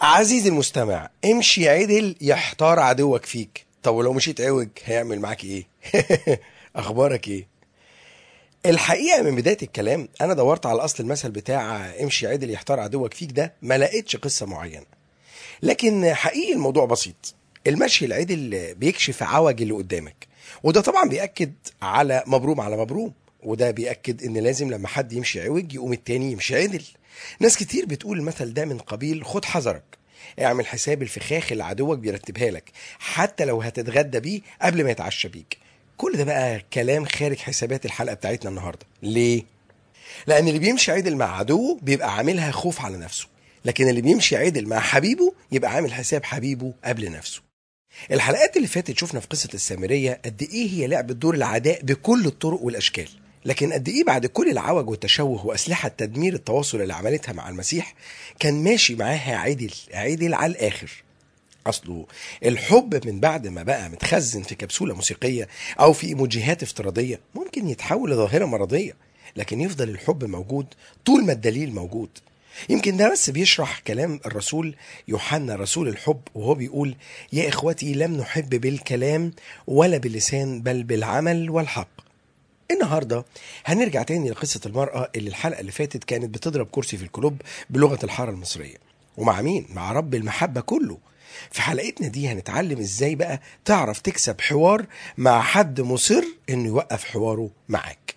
عزيزي المستمع امشي عدل يحتار عدوك فيك طب ولو مشيت عوج هيعمل معاك ايه اخبارك ايه الحقيقه من بدايه الكلام انا دورت على اصل المثل بتاع امشي عدل يحتار عدوك فيك ده ما لقيتش قصه معينه لكن حقيقي الموضوع بسيط المشي العدل بيكشف عوج اللي قدامك وده طبعا بيأكد على مبروم على مبروم وده بيأكد ان لازم لما حد يمشي عوج يقوم التاني يمشي عدل ناس كتير بتقول المثل ده من قبيل خد حذرك اعمل حساب الفخاخ اللي عدوك بيرتبها لك حتى لو هتتغدى بيه قبل ما يتعشى بيك كل ده بقى كلام خارج حسابات الحلقه بتاعتنا النهارده ليه لان اللي بيمشي عدل مع عدوه بيبقى عاملها خوف على نفسه لكن اللي بيمشي عدل مع حبيبه يبقى عامل حساب حبيبه قبل نفسه الحلقات اللي فاتت شفنا في قصه السامريه قد ايه هي لعبه دور العداء بكل الطرق والاشكال لكن قد ايه بعد كل العوج والتشوه واسلحه تدمير التواصل اللي عملتها مع المسيح كان ماشي معاها عدل عدل على الاخر اصله الحب من بعد ما بقى متخزن في كبسوله موسيقيه او في ايموجيهات افتراضيه ممكن يتحول لظاهره مرضيه لكن يفضل الحب موجود طول ما الدليل موجود يمكن ده بس بيشرح كلام الرسول يوحنا رسول الحب وهو بيقول يا اخوتي لم نحب بالكلام ولا باللسان بل بالعمل والحق النهارده هنرجع تاني لقصه المراه اللي الحلقه اللي فاتت كانت بتضرب كرسي في الكلوب بلغه الحاره المصريه ومع مين مع رب المحبه كله في حلقتنا دي هنتعلم ازاي بقى تعرف تكسب حوار مع حد مصر انه يوقف حواره معاك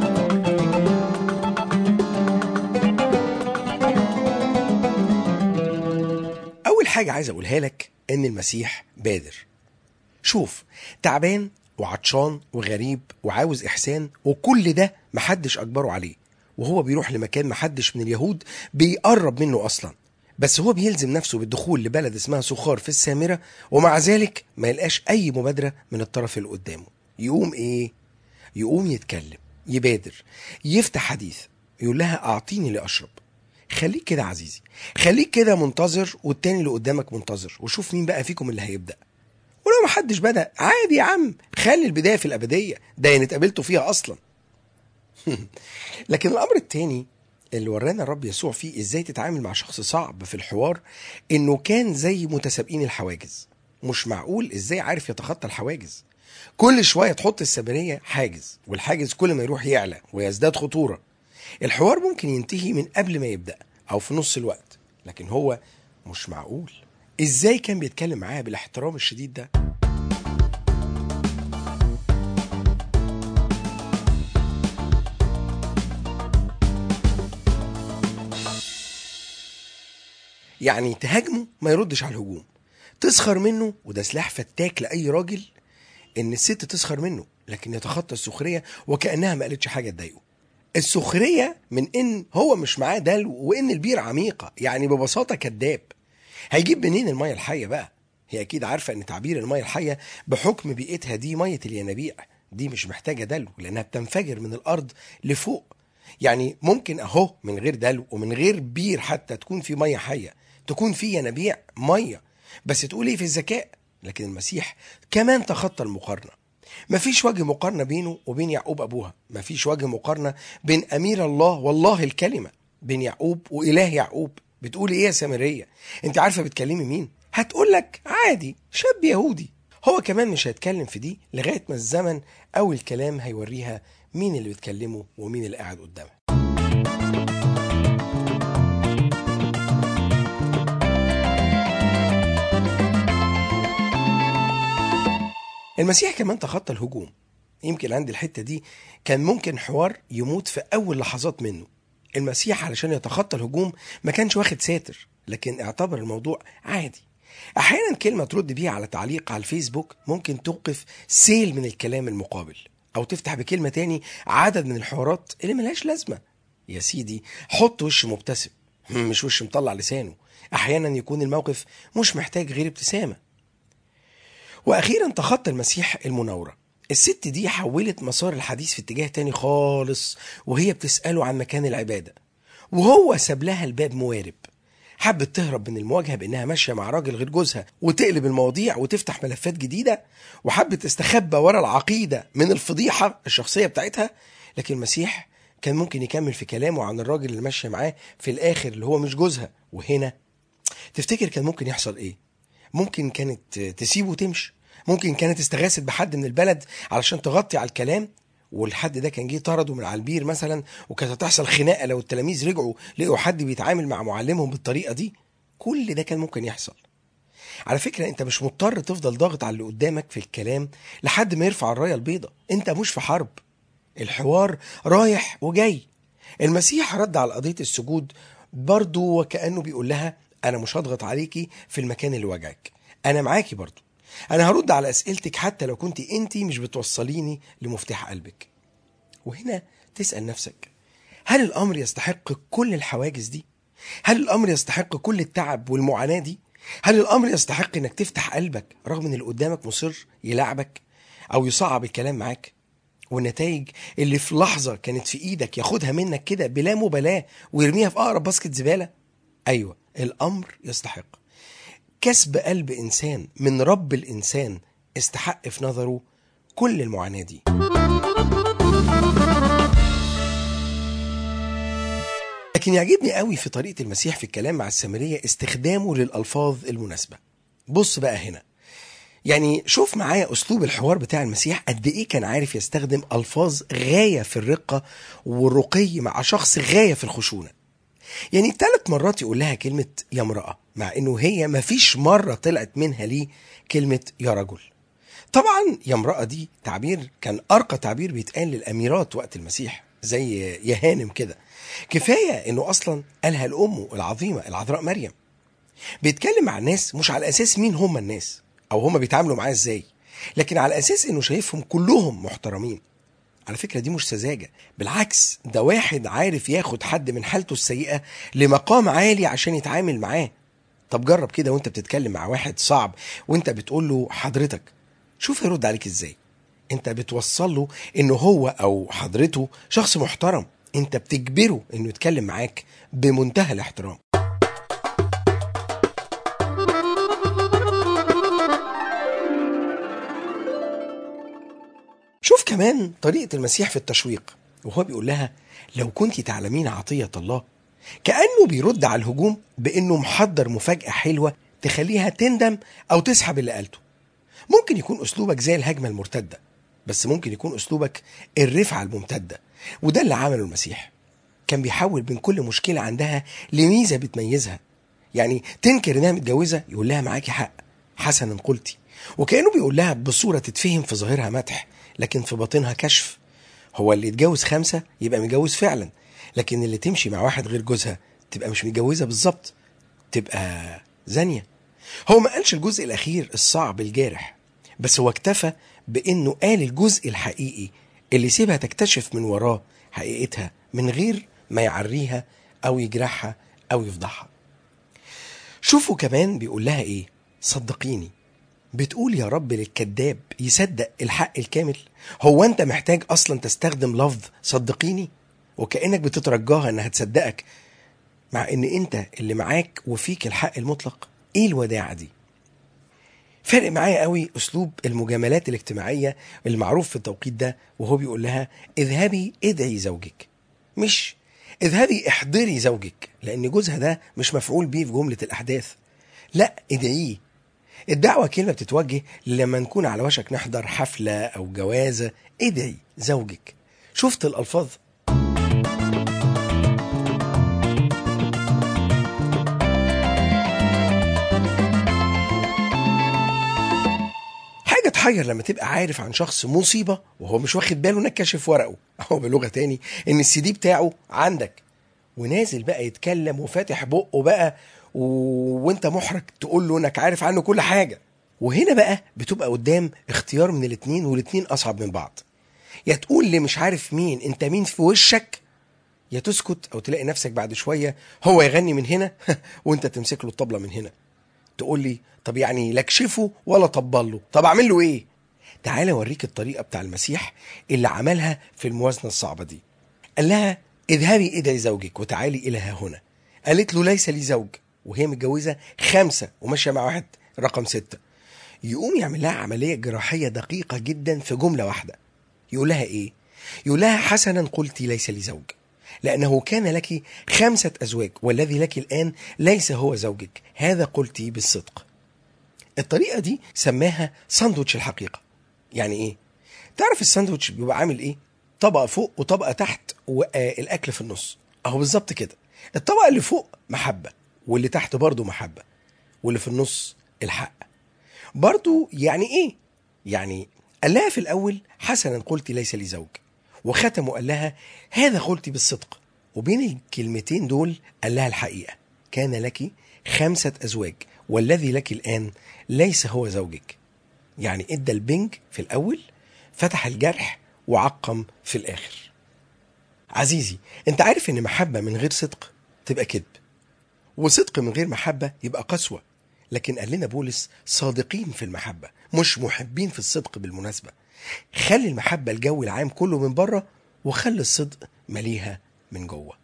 اول حاجه عايز اقولها لك ان المسيح بادر شوف تعبان وعطشان وغريب وعاوز احسان وكل ده محدش اجبره عليه وهو بيروح لمكان محدش من اليهود بيقرب منه اصلا بس هو بيلزم نفسه بالدخول لبلد اسمها سخار في السامرة ومع ذلك ما يلقاش أي مبادرة من الطرف اللي قدامه يقوم إيه؟ يقوم يتكلم يبادر يفتح حديث يقول لها أعطيني لأشرب خليك كده عزيزي خليك كده منتظر والتاني اللي قدامك منتظر وشوف مين بقى فيكم اللي هيبدأ ولو ما حدش بدأ عادي يا عم خلي البداية في الأبدية ده يعني اتقابلتوا فيها أصلا لكن الأمر التاني اللي ورانا الرب يسوع فيه ازاي تتعامل مع شخص صعب في الحوار انه كان زي متسابقين الحواجز مش معقول ازاي عارف يتخطى الحواجز كل شويه تحط السامريه حاجز والحاجز كل ما يروح يعلى ويزداد خطوره الحوار ممكن ينتهي من قبل ما يبدا او في نص الوقت لكن هو مش معقول ازاي كان بيتكلم معاها بالاحترام الشديد ده يعني تهاجمه ما يردش على الهجوم تسخر منه وده سلاح فتاك لاي راجل ان الست تسخر منه لكن يتخطى السخريه وكانها ما قالتش حاجه تضايقه السخريه من ان هو مش معاه دلو وان البير عميقه يعني ببساطه كذاب هيجيب منين الميه الحيه بقى هي اكيد عارفه ان تعبير الميه الحيه بحكم بيئتها دي ميه الينابيع دي مش محتاجه دلو لانها بتنفجر من الارض لفوق يعني ممكن اهو من غير دلو ومن غير بير حتى تكون في ميه حيه تكون في ينابيع ميه بس تقول ايه في الذكاء لكن المسيح كمان تخطى المقارنه مفيش وجه مقارنه بينه وبين يعقوب ابوها مفيش وجه مقارنه بين امير الله والله الكلمه بين يعقوب واله يعقوب بتقولي ايه يا سامريه انت عارفه بتكلمي مين هتقول لك عادي شاب يهودي هو كمان مش هيتكلم في دي لغايه ما الزمن او الكلام هيوريها مين اللي بيتكلمه ومين اللي قاعد قدامها المسيح كمان تخطى الهجوم يمكن عند الحته دي كان ممكن حوار يموت في اول لحظات منه المسيح علشان يتخطى الهجوم ما كانش واخد ساتر لكن اعتبر الموضوع عادي احيانا كلمه ترد بيها على تعليق على الفيسبوك ممكن توقف سيل من الكلام المقابل او تفتح بكلمه تاني عدد من الحوارات اللي ملهاش لازمه يا سيدي حط وش مبتسم مش وش مطلع لسانه احيانا يكون الموقف مش محتاج غير ابتسامه واخيرا تخطى المسيح المناوره الست دي حولت مسار الحديث في اتجاه تاني خالص وهي بتسأله عن مكان العبادة وهو ساب لها الباب موارب حبت تهرب من المواجهة بإنها ماشية مع راجل غير جوزها وتقلب المواضيع وتفتح ملفات جديدة وحبت تستخبى ورا العقيدة من الفضيحة الشخصية بتاعتها لكن المسيح كان ممكن يكمل في كلامه عن الراجل اللي ماشية معاه في الآخر اللي هو مش جوزها وهنا تفتكر كان ممكن يحصل ايه ممكن كانت تسيبه وتمشي ممكن كانت استغاثت بحد من البلد علشان تغطي على الكلام والحد ده كان جه طرده من على البير مثلا وكانت هتحصل خناقه لو التلاميذ رجعوا لقوا حد بيتعامل مع معلمهم بالطريقه دي كل ده كان ممكن يحصل على فكرة انت مش مضطر تفضل ضاغط على اللي قدامك في الكلام لحد ما يرفع الراية البيضة انت مش في حرب الحوار رايح وجاي المسيح رد على قضية السجود برضه وكأنه بيقول لها أنا مش هضغط عليكي في المكان اللي وجعك أنا معاكي برضه أنا هرد على أسئلتك حتى لو كنت أنت مش بتوصليني لمفتاح قلبك وهنا تسأل نفسك هل الأمر يستحق كل الحواجز دي؟ هل الأمر يستحق كل التعب والمعاناة دي؟ هل الأمر يستحق إنك تفتح قلبك رغم إن اللي قدامك مصر يلعبك أو يصعب الكلام معاك؟ والنتائج اللي في لحظة كانت في إيدك ياخدها منك كده بلا مبالاة ويرميها في أقرب باسكت زبالة؟ أيوة الأمر يستحق كسب قلب إنسان من رب الإنسان استحق في نظره كل المعاناة دي لكن يعجبني قوي في طريقة المسيح في الكلام مع السامرية استخدامه للألفاظ المناسبة بص بقى هنا يعني شوف معايا أسلوب الحوار بتاع المسيح قد إيه كان عارف يستخدم ألفاظ غاية في الرقة والرقي مع شخص غاية في الخشونة يعني ثلاث مرات يقول لها كلمة يا امرأة مع إنه هي مفيش مرة طلعت منها ليه كلمة يا رجل طبعا يا امرأة دي تعبير كان أرقى تعبير بيتقال للأميرات وقت المسيح زي يا هانم كده كفاية إنه أصلا قالها لأمه العظيمة العذراء مريم بيتكلم مع الناس مش على أساس مين هم الناس أو هم بيتعاملوا معاه إزاي لكن على أساس إنه شايفهم كلهم محترمين على فكرة دي مش سذاجة بالعكس ده واحد عارف ياخد حد من حالته السيئة لمقام عالي عشان يتعامل معاه طب جرب كده وانت بتتكلم مع واحد صعب وانت بتقول له حضرتك شوف يرد عليك ازاي انت بتوصل له انه هو او حضرته شخص محترم انت بتجبره انه يتكلم معاك بمنتهى الاحترام شوف كمان طريقة المسيح في التشويق وهو بيقول لها لو كنت تعلمين عطية الله كأنه بيرد على الهجوم بأنه محضر مفاجأة حلوة تخليها تندم أو تسحب اللي قالته ممكن يكون أسلوبك زي الهجمة المرتدة بس ممكن يكون أسلوبك الرفعة الممتدة وده اللي عمله المسيح كان بيحول من كل مشكلة عندها لميزة بتميزها يعني تنكر انها متجوزة يقول لها معاكي حق حسنا قلتي وكأنه بيقول لها بصورة تتفهم في ظاهرها مدح لكن في باطنها كشف هو اللي يتجوز خمسة يبقى متجوز فعلا لكن اللي تمشي مع واحد غير جوزها تبقى مش متجوزة بالظبط تبقى زانية هو ما قالش الجزء الأخير الصعب الجارح بس هو اكتفى بأنه قال الجزء الحقيقي اللي يسيبها تكتشف من وراه حقيقتها من غير ما يعريها أو يجرحها أو يفضحها شوفوا كمان بيقول لها إيه صدقيني بتقول يا رب للكذاب يصدق الحق الكامل هو انت محتاج اصلا تستخدم لفظ صدقيني وكانك بتترجاها انها تصدقك مع ان انت اللي معاك وفيك الحق المطلق ايه الوداعه دي فارق معايا قوي اسلوب المجاملات الاجتماعيه المعروف في التوقيت ده وهو بيقول لها اذهبي ادعي زوجك مش اذهبي احضري زوجك لان جوزها ده مش مفعول بيه في جمله الاحداث لا ادعيه الدعوة كلمة بتتوجه لما نكون على وشك نحضر حفلة أو جوازة ادعي زوجك شفت الألفاظ حاجة تحير لما تبقى عارف عن شخص مصيبة وهو مش واخد باله انك كاشف ورقه أو بلغة تاني إن السي دي بتاعه عندك ونازل بقى يتكلم وفاتح بقه بقى و... وانت محرج تقول له انك عارف عنه كل حاجه وهنا بقى بتبقى قدام اختيار من الاتنين والاتنين اصعب من بعض يا تقول لي مش عارف مين انت مين في وشك يا تسكت او تلاقي نفسك بعد شويه هو يغني من هنا وانت تمسك له الطبله من هنا تقول لي طب يعني لا اكشفه ولا طبل له طب اعمل له ايه تعالى اوريك الطريقه بتاع المسيح اللي عملها في الموازنه الصعبه دي قال لها اذهبي ادعي زوجك وتعالي الى ها هنا قالت له ليس لي زوج وهي متجوزه خمسه وماشيه مع واحد رقم سته يقوم يعمل لها عمليه جراحيه دقيقه جدا في جمله واحده يقول لها ايه؟ يقول لها حسنا قلت ليس لي زوج لأنه كان لك خمسة أزواج والذي لك الآن ليس هو زوجك هذا قلت بالصدق الطريقة دي سماها ساندوتش الحقيقة يعني إيه؟ تعرف الساندوتش بيبقى عامل إيه؟ طبقة فوق وطبقة تحت والأكل في النص أهو بالظبط كده الطبقة اللي فوق محبة واللي تحت برضه محبة واللي في النص الحق برضه يعني إيه؟ يعني قال لها في الأول حسنا قلت ليس لي زوج وختم وقال لها هذا قلت بالصدق وبين الكلمتين دول قال لها الحقيقة كان لك خمسة أزواج والذي لك الآن ليس هو زوجك يعني ادى البنج في الأول فتح الجرح وعقم في الآخر عزيزي انت عارف ان محبة من غير صدق تبقى كذب وصدق من غير محبة يبقى قسوة لكن قال لنا بولس صادقين في المحبة مش محبين في الصدق بالمناسبة خلي المحبة الجو العام كله من بره وخلي الصدق مليها من جوه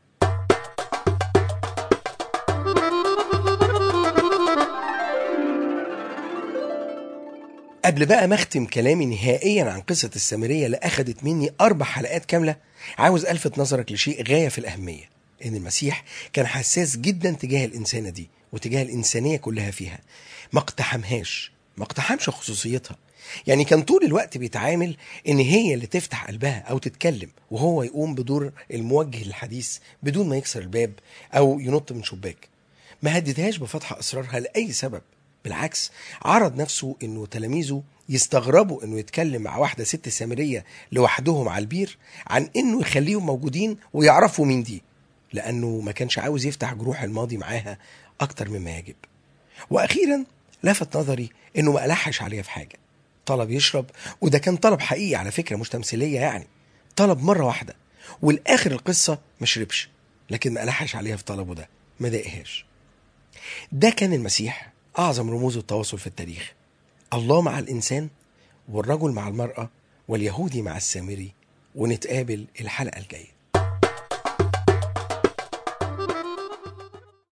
قبل بقى ما اختم كلامي نهائيا عن قصة السامرية اللي أخدت مني أربع حلقات كاملة عاوز ألفت نظرك لشيء غاية في الأهمية إن المسيح كان حساس جدا تجاه الإنسانة دي وتجاه الإنسانية كلها فيها ما اقتحمهاش ما اقتحمش خصوصيتها يعني كان طول الوقت بيتعامل ان هي اللي تفتح قلبها او تتكلم وهو يقوم بدور الموجه للحديث بدون ما يكسر الباب او ينط من شباك ما هددهاش بفتح اسرارها لاي سبب بالعكس عرض نفسه انه تلاميذه يستغربوا انه يتكلم مع واحده ست سامريه لوحدهم على البير عن انه يخليهم موجودين ويعرفوا مين دي لانه ما كانش عاوز يفتح جروح الماضي معاها اكتر مما يجب واخيرا لفت نظري انه ما الحش عليها في حاجه طلب يشرب وده كان طلب حقيقي على فكره مش تمثيليه يعني طلب مره واحده والاخر القصه ما شربش لكن ما الحش عليها في طلبه ده ما ضايقهاش ده كان المسيح اعظم رموز التواصل في التاريخ الله مع الانسان والرجل مع المراه واليهودي مع السامري ونتقابل الحلقه الجايه